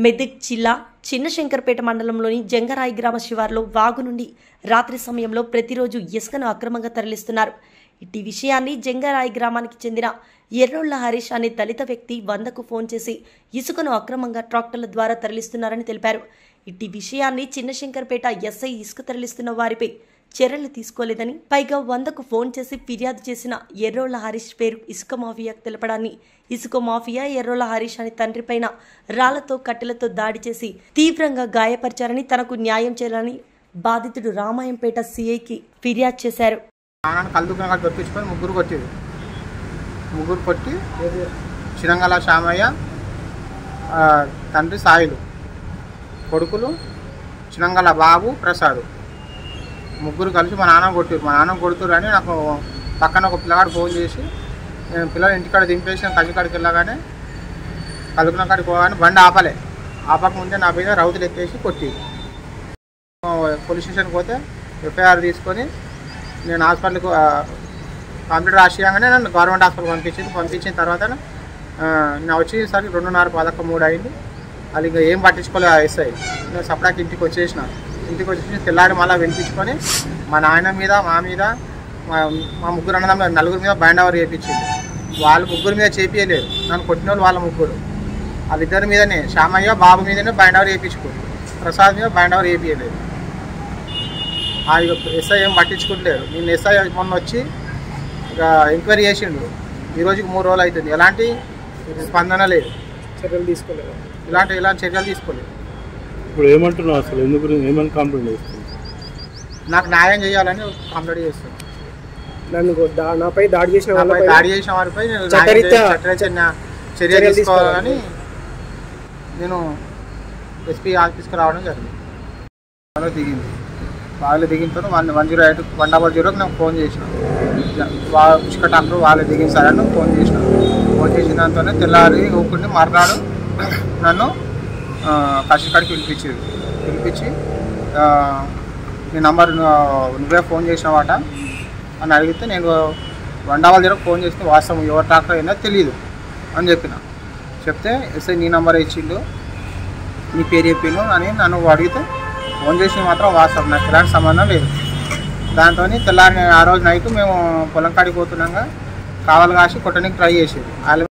మెదక్ జిల్లా చిన్నశంకర్పేట మండలంలోని జంగరాయి గ్రామ శివార్లో వాగు నుండి రాత్రి సమయంలో ప్రతిరోజు ఇసుకను అక్రమంగా తరలిస్తున్నారు ఇట్టి విషయాన్ని జంగరాయి గ్రామానికి చెందిన ఎర్రోళ్ల హరీష్ అనే దళిత వ్యక్తి వందకు ఫోన్ చేసి ఇసుకను అక్రమంగా ట్రాక్టర్ల ద్వారా తరలిస్తున్నారని తెలిపారు ఇట్టి విషయాన్ని చిన్నశంకర్పేట ఎస్ఐ ఇసుక తరలిస్తున్న వారిపై చర్యలు తీసుకోలేదని పైగా వందకు ఫోన్ చేసి ఫిర్యాదు చేసిన ఎర్రోళ్ల హరీష్ పేరు ఇసుక మాఫియా తెలపడాన్ని ఇసుక మాఫియా ఎర్రోళ్ల హరీష్ అని తండ్రిపైన రాళ్లతో కట్టెలతో దాడి చేసి తీవ్రంగా గాయపరిచారని తనకు న్యాయం చేయాలని బాధితుడు రామాయంపేట సీఐకి ఫిర్యాదు చేశారు నాన్న కలుదుకున్న కాడ దొరికించుకొని ముగ్గురు కొట్టేది ముగ్గురు కొట్టి చిరంగల శామయ్య ఆ, తండ్రి సాయిలు కొడుకులు చిరంగల బాబు ప్రసాద్ ముగ్గురు కలిసి మా నాన్న కొట్టారు మా నాన్న కొడుతురు అని నాకు పక్కన ఒక పిల్లగాడు ఫోన్ చేసి నేను పిల్లలు ఇంటికాడ దింపేసి కసికాడికి వెళ్ళగానే కలుపున కాడికి పోగానే బండి ఆపలే ఆపకముందే నా మీద రౌతులు ఎక్కేసి కొట్టి పోలీస్ స్టేషన్కి పోతే ఎఫ్ఐఆర్ తీసుకొని నేను హాస్పిటల్కి కంప్యూటర్ రాసియంగానే నన్ను గవర్నమెంట్ హాస్పిటల్ పంపించింది పంపించిన తర్వాత ఆ, నేను వచ్చేసరికి రెండున్నర పదకొ మూడు అయింది వాళ్ళు ఇంకా ఏం పట్టించుకోలే ఎస్ఐ నేను సపడాకి ఇంటికి వచ్చేసిన ఇంటికి వచ్చేసి తెల్లారి మళ్ళీ వినిపించుకొని మా నాయన మీద మా మీద మా మా ముగ్గురు అన్నదమ్ములు నలుగురు మీద బైండ్ అవర్ చేయించింది వాళ్ళ ముగ్గురు మీద చేపియలేదు నన్ను కొట్టిన వాళ్ళు వాళ్ళ ముగ్గురు వాళ్ళిద్దరి మీదనే శ్యామయ్య బాబు మీదనే బైండ్ అవర్ చేయించుకుంది ప్రసాద్ మీద బైండ్ అవర్ చేయించలేదు ఆ ఇక ఎస్ఐ ఏం పట్టించుకుంటలేరు నేను ఎస్ఐ మొన్న వచ్చి ఇక ఎంక్వైరీ చేసిండు ఈ రోజుకి మూడు రోజులు అవుతుంది ఎలాంటి స్పందన లేదు చర్యలు తీసుకోలేదు ఇలాంటి ఇలాంటి చర్యలు తీసుకోలేదు ఇప్పుడు ఏమంటున్నావు అసలు ఎందుకు ఏమని కంప్లైంట్ చేస్తుంది నాకు న్యాయం చేయాలని కంప్లైంట్ చేస్తాను నన్ను కొ- దా- నాపై దాడి చేసిన నాపై వాళ్ళపై దాడి చేసిన వారిపై నేను న్యాయం చట్టరీత్యా- చేయ- చట్టరీత్యా న్యా- చర్యలు చర్యలు తీసుకోవాలని నేను ఎస్పీ ఆఫీస్కి రావడం జరిగింది వాళ్ళు దిగింది వాళ్ళు దిగిన తర్వాత వాళ్ళు one zero eight one double జీరోకి నాకు ఫోన్ చేసిన వాళ్ళు ఇసుక డాక్టర్ వాళ్ళు దిగిన సార్ అని ఫోన్ చేసిన ఫోన్ చేసిన దాంతోనే తెల్లారి ఊపుకుంటే మర్నాడు నన్ను కష్టకాడికి పిలిపించేది పిలిపించి ఆ, నీ నంబర్ నువ్వే ఫోన్ చేసినావాట అని అడిగితే నేను వన్ డబల్ జీరోకి ఫోన్ చేస్తే వాస్తవం ఎవరు డాక్టర్ అయినా తెలియదు అని చెప్పిన చెప్తే ఎస్ఐ నీ నంబర్ ఇచ్చిండు నీ పేరు చెప్పిండు అని నన్ను అడిగితే ఫోన్ చేసి మాత్రం వాస్తవం నాకు ఎలాంటి సంబంధం లేదు దాంతో తెల్లారి ఆ రోజు నైట్ మేము పొలం కాడికి పోతున్నాగా కావాలి కాసి కొట్టడానికి ట్రై చేసేది వాళ్ళ